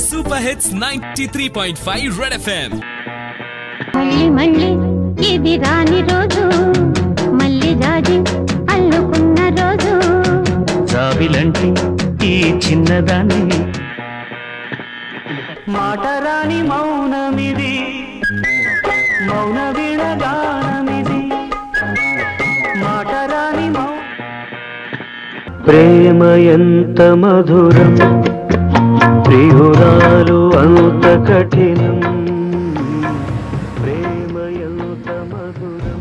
Super hits ninety three point five red FM మళ్ళీ మళ్ళీ ఇది రాని రోజు మళ్ళీ జాజి అల్లుకున్న రోజు జాబిలంటి ఈ చిన్నదాన్ని మాటరాని మౌనమిది మౌన వీణగానమిది మాటరాని మౌ ప్రేమ ఎంత మధురం ప్రియురాలు అంత కఠినం ప్రేమ ఎంత మధురం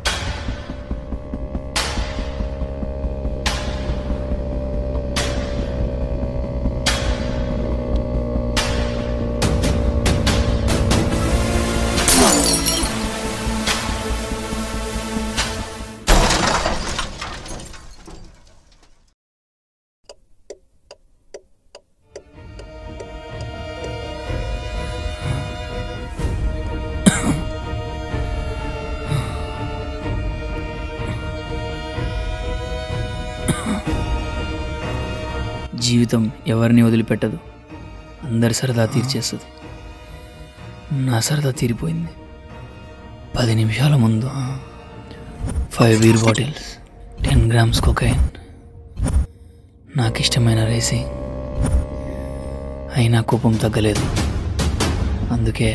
జీవితం ఎవరిని వదిలిపెట్టదు అందరి సరదా తీర్చేస్తుంది నా సరదా తీరిపోయింది పది నిమిషాల ముందు five beer bottles ten grams cocaine నాకు ఇష్టమైన రేసింగ్ అయినా కోపం తగ్గలేదు అందుకే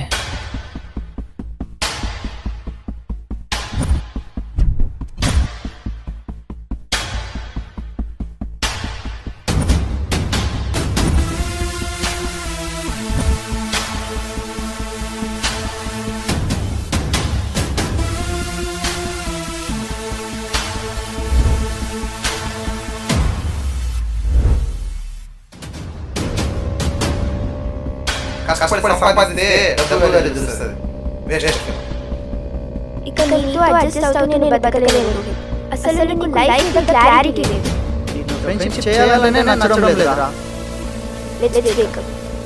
కష్టపడి సంపాదిస్తే డబ్బులు తెలుస్తుంది వేస్ట్ ఇక నీతో అడ్జస్ట్ అవుతూ నేను బతకలేను అసలు నీకు లైఫ్ మీద క్లారిటీ లేదు ఫ్రెండ్షిప్ చేయాలనే నచ్చడం లేదురా లెట్స్ బ్రేకప్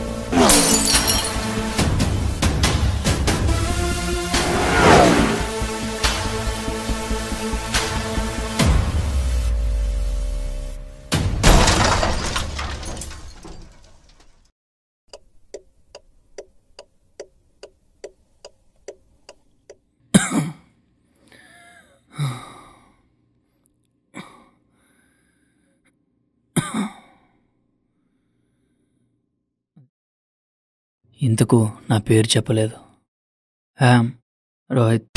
ఇంతకు నా పేరు చెప్పలేదు యామ్ రోహిత్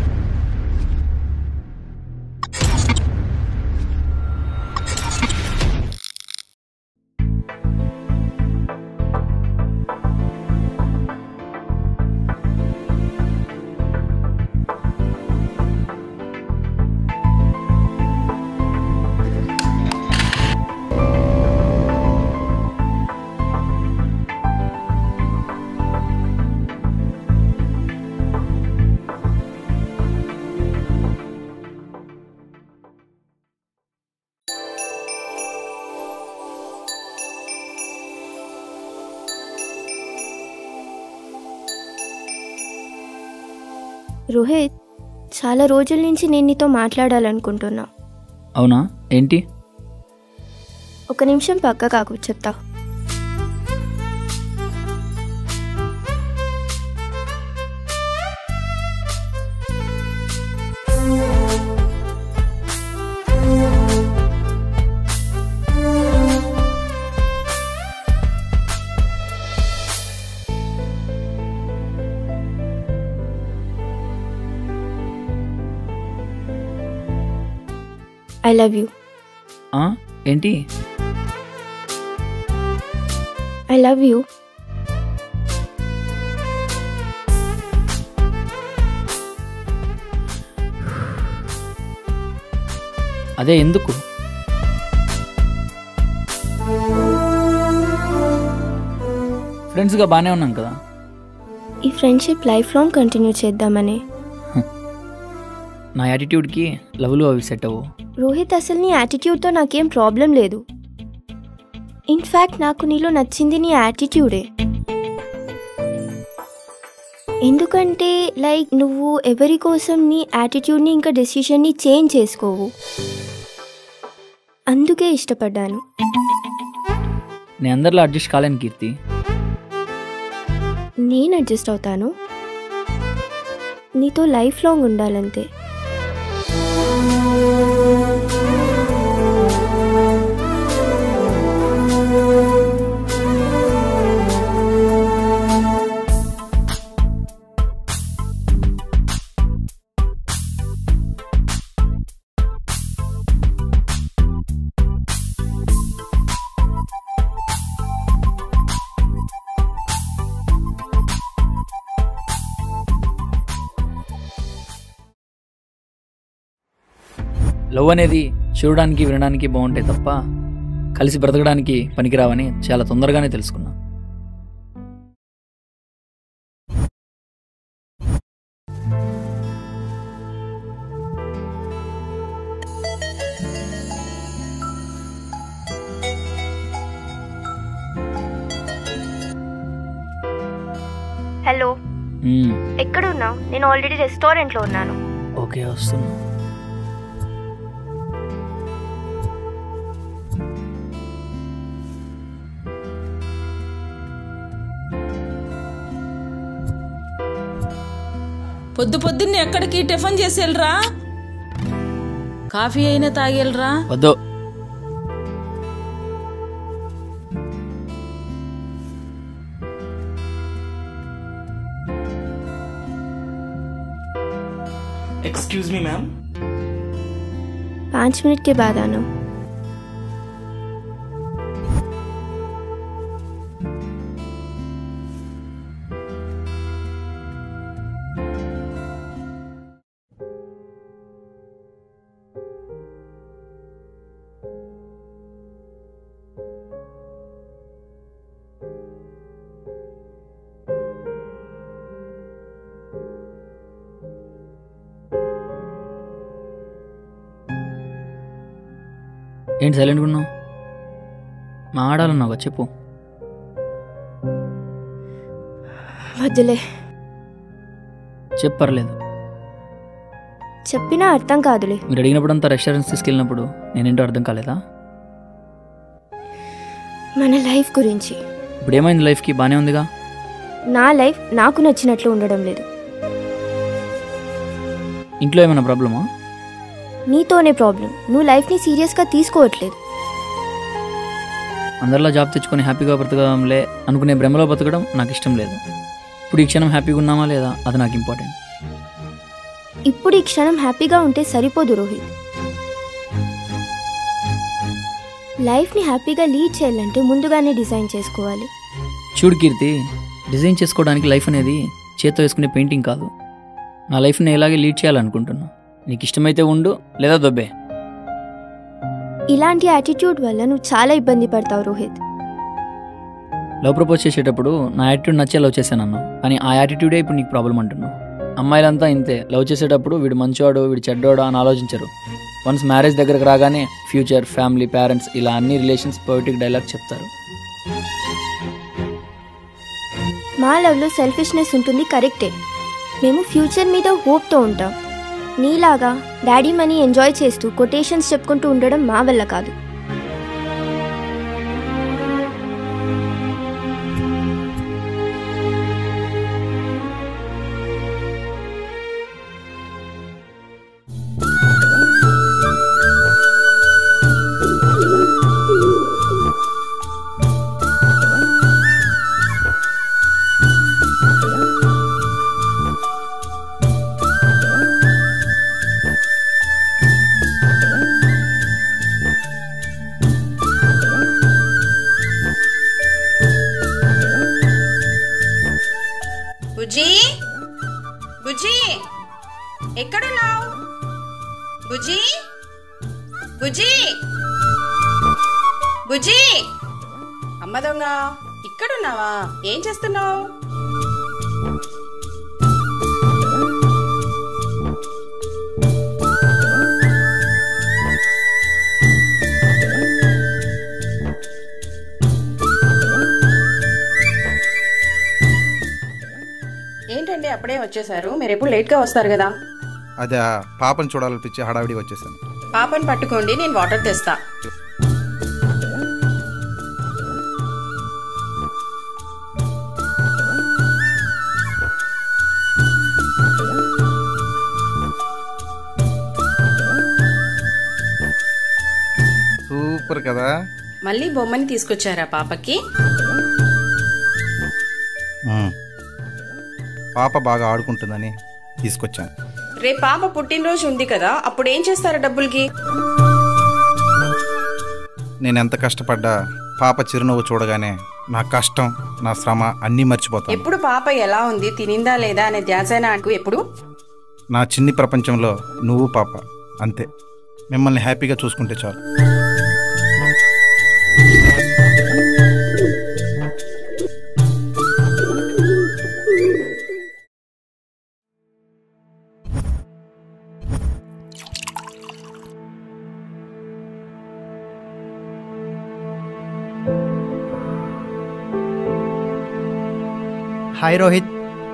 రోహిత్ చాలా రోజుల నుంచి నేను నీతో మాట్లాడాలనుకుంటున్నా అవునా ఏంటి ఒక నిమిషం పక్క కాకు చెప్తా ఐ లవ్ యూ ఆ? ఏంటి ఐ లవ్ యూ అదే ఎందుకు ఫ్రెండ్స్గా బాగానే ఉన్నాం కదా ఈ ఫ్రెండ్షిప్ లైఫ్ లాంగ్ కంటిన్యూ చేద్దామని నా యాటిట్యూడ్కి లవ్లు అవి సెట్ అవ్వు రోహిత్ అసలు నీ యాటిట్యూడ్తో నాకేం ప్రాబ్లం లేదు ఇన్ఫ్యాక్ట్ నాకు నీలో నచ్చింది నీ యాటిట్యూడే ఎందుకంటే లైక్ నువ్వు ఎవరి కోసం నీ యాటిట్యూడ్ని ఇంకా డెసిషన్ని చేంజ్ చేసుకోవు అందుకే ఇష్టపడ్డాను నేను అందరిలో అడ్జస్ట్ కాలేను కీర్తి నేను అడ్జస్ట్ అవుతాను నీతో లైఫ్ లాంగ్ ఉండాలంతే లవ్ అనేది చూడడానికి వినడానికి బాగుంటాయి తప్ప కలిసి బ్రతకడానికి పనికిరావని చాలా తొందరగానే తెలుసుకున్నా హలో మ్మ్, ఎక్కడున్నావు నేను ఆల్రెడీ రెస్టారెంట్లో ఉన్నాను ఓకే వస్తున్నా పొద్దు పొద్దున్నే ఎక్కడికి టిఫిన్ చేసి వెళ్ళరా కాఫీ అయినా తాగెళ్ళరా వద్దు एक्सक्यूज मी मैम पाँच मिनट के बाद आना ఏంటి సైలెంట్గా ఉన్నావు మాట్లాడాలన్నావు చెప్పు వద్దులే చెప్పు పర్లేదు చెప్పినా అర్థం కాదులే మీరు అడిగినప్పుడంతా రెస్టారెంట్స్ తీసుకెళ్ళినప్పుడు నేనేంటో అర్థం కాలేదా మన లైఫ్ గురించి ఇప్పుడు ఏమైంది లైఫ్కి బాగానే ఉందిగా నా లైఫ్ నాకు నచ్చినట్లు ఉండడం లేదు ఇంట్లో ఏమైనా ప్రాబ్లమా నీతోనే ప్రాబ్లం నువ్వు లైఫ్ని సీరియస్గా తీసుకోవట్లేదు అందరిలా జాబ్ తెచ్చుకొని హ్యాపీగా బ్రతకడంలే అనుకునే భ్రమలో బతకడం నాకు ఇష్టం లేదు ఇప్పుడు ఈ క్షణం హ్యాపీగా ఉన్నామా లేదా అది నాకు ఇంపార్టెంట్ ఇప్పుడు ఈ క్షణం హ్యాపీగా ఉంటే సరిపోదు రోహిత్ లైఫ్ని హ్యాపీగా లీడ్ చేయాలంటే ముందుగానే డిజైన్ చేసుకోవాలి చూడు కీర్తి డిజైన్ చేసుకోవడానికి లైఫ్ అనేది చేత్తో వేసుకునే పెయింటింగ్ కాదు నా లైఫ్ని ఇలాగే లీడ్ చేయాలనుకుంటున్నా నీకు ఇష్టమైతే ఉండు లేదా దొబ్బే ఇలాంటి యాటిట్యూడ్ వల్ల నువ్వు చాలా ఇబ్బంది పడతావు రోహిత్ లవ్ ప్రపోజ్ చేసేటప్పుడు నా యాటిట్యూడ్ నచ్చే లవ్ చేశాను అన్నావు కానీ ఆ యాటిట్యూడే ఇప్పుడు నీకు ప్రాబ్లం అంటున్నావు అమ్మాయిలంతా ఇంతే లవ్ చేసేటప్పుడు వీడు మంచివాడు వీడు చెడ్డోడు అని ఆలోచించరు వన్స్ మ్యారేజ్ దగ్గరకు రాగానే ఫ్యూచర్ ఫ్యామిలీ పేరెంట్స్ ఇలా అన్ని రిలేషన్స్ పొయిటిక్ డైలాగ్ చెప్తారు మా లవ్లో సెల్ఫిష్నెస్ ఉంటుంది కరెక్టే మేము ఫ్యూచర్ మీద హోప్తో ఉంటాం నీలాగా డాడీ మనీ ఎంజాయ్ చేస్తూ కొటేషన్స్ చెప్పుకుంటూ ఉండడం మా వల్ల కాదు బుజ్జి బుజ్జి ఎక్కడున్నావు బుజ్జి బుజ్జి బుజ్జి అమ్మ దొంగ ఇక్కడున్నావా ఏం చేస్తున్నావు ఏంటండి అప్పుడే వచ్చేసారు మీరు ఎప్పుడు లేట్గా వస్తారు కదా అదే ఆ పాపను చూడాలనిపించి హడావిడి వచ్చేసాను పాపని పట్టుకోండి నేను వాటర్ తెస్తా సూపర్ కదా మళ్ళీ బొమ్మని తీసుకొచ్చారా పాపకి ఉమ్. పాప బాగా ఆడుకుంటుందని తీసుకొచ్చాను రేపు పాప పుట్టినరోజు ఉంది కదా అప్పుడు ఏం చేస్తారు డబ్బులకి నేను ఎంత కష్టపడ్డా పాప చిరునవ్వు చూడగానే నా కష్టం నా శ్రమ అన్నీ మర్చిపోతాను ఎప్పుడు పాప ఎలా ఉంది తినిందా లేదా అనే ధ్యాస నాకు ఎప్పుడు నా చిన్ని ప్రపంచంలో నువ్వు పాప అంతే మిమ్మల్ని హ్యాపీగా చూసుకుంటే చాలు హాయ్ రోహిత్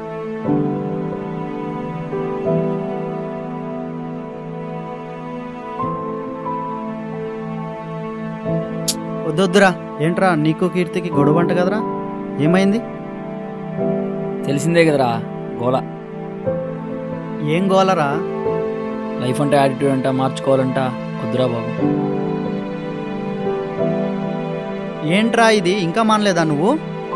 వద్దొద్దురా ఏంట్రా నీకు కీర్తికి గొడవ అంట కదరా ఏమైంది తెలిసిందే కదరా గోల ఏం గోలరా లైఫ్ అంటే యాటిట్యూడ్ అంట మార్చుకోవాలంట వద్దురా బాబు ఏంట్రా ఇది ఇంకా మానలేదా నువ్వు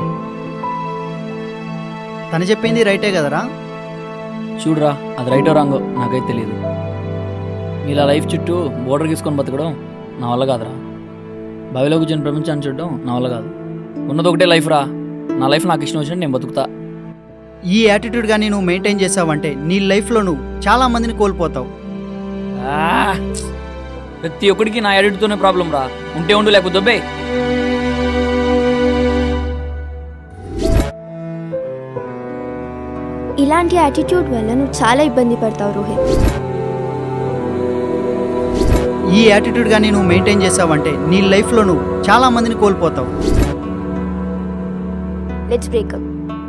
తను చెప్పింది రైటే కదరా చూడురా అది రైటో రాంగో నాకైతే తెలియదు ఇలా లైఫ్ చుట్టూ బోర్డర్ గీసుకొని బతకడం నా వల్ల కాదురా బావిలో కూర్చొని ప్రపంచాన్ని చూడడం నా వల్ల కాదు ఉన్నది ఒకటే లైఫ్ రా నా లైఫ్ నాకు ఇష్టం వచ్చినట్టు నేను బతుకుతా ఈ యాటిట్యూడ్ కానీ నువ్వు మెయింటైన్ చేసావంటే నీ లైఫ్లో నువ్వు చాలా మందిని కోల్పోతావు ఆ, ప్రతి ఒక్కడికి నా యాటిట్యూడ్తోనే ప్రాబ్లం రా ఉంటే ఉండు లేకపోతే దొబ్బే ఇలాంటి యాటిట్యూడ్ వల్ల నువ్వు చాలా ఇబ్బంది పడతావు రోహిత్ ఈ యాటిట్యూడ్ కానీ నువ్వు మెయింటైన్ చేసావంటే నీ లైఫ్లో నువ్వు చాలా మందిని కోల్పోతావు లెట్స్ బ్రేకప్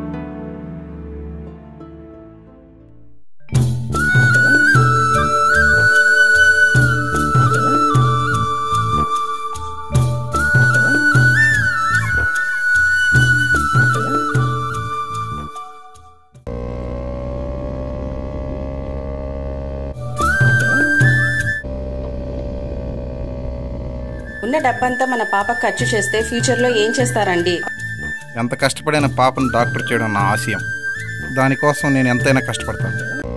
ఉన్న డబ్బంతా మన పాప ఖర్చు చేస్తే ఫ్యూచర్ లో ఏం చేస్తారండి ఎంత కష్టపడిన పాపను డాక్టర్ చేయడం నా ఆశయం దానికోసం నేను ఎంతైనా కష్టపడతాను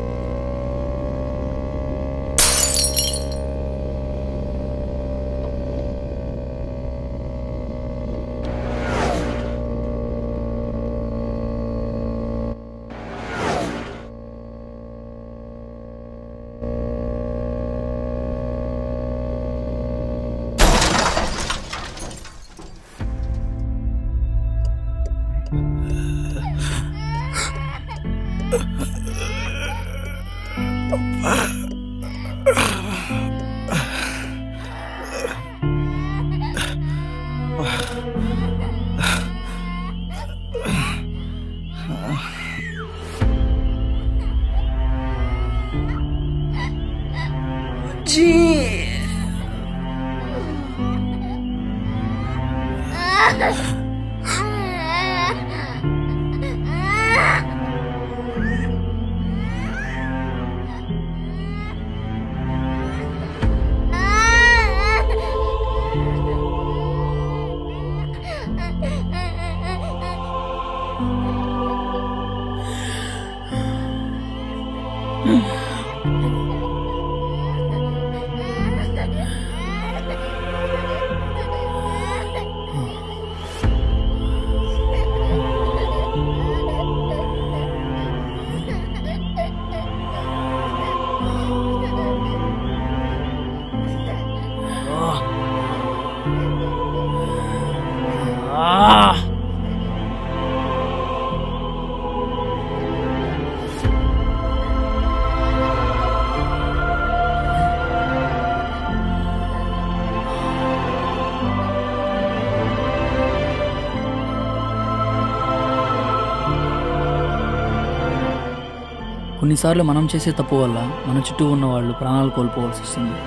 కొన్నిసార్లు మనం చేసే తప్పు వల్ల మన చుట్టూ ఉన్న వాళ్ళు ప్రాణాలు కోల్పోవాల్సి వస్తుంది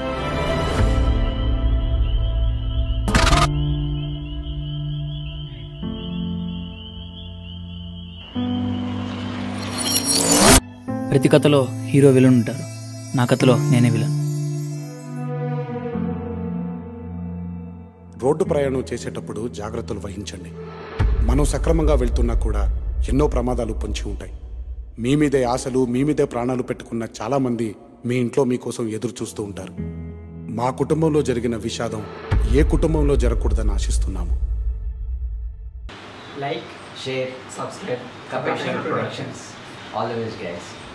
ప్రతి కథలో హీరో విలన్ ఉంటారు నా కథలో నేనే విలన్ రోడ్డు ప్రయాణం చేసేటప్పుడు జాగ్రత్తలు వహించండి మనం సక్రమంగా వెళ్తున్నా కూడా ఎన్నో ప్రమాదాలు పొంచి ఉంటాయి మీ మీదే ఆశలు మీ మీదే ప్రాణాలు పెట్టుకున్న చాలామంది మీ ఇంట్లో మీకోసం ఎదురు చూస్తూ ఉంటారు మా కుటుంబంలో జరిగిన విషాదం ఏ కుటుంబంలో జరగకూడదని ఆశిస్తున్నాము Like, share, subscribe. Kapeshwar Productions. All the best, guys.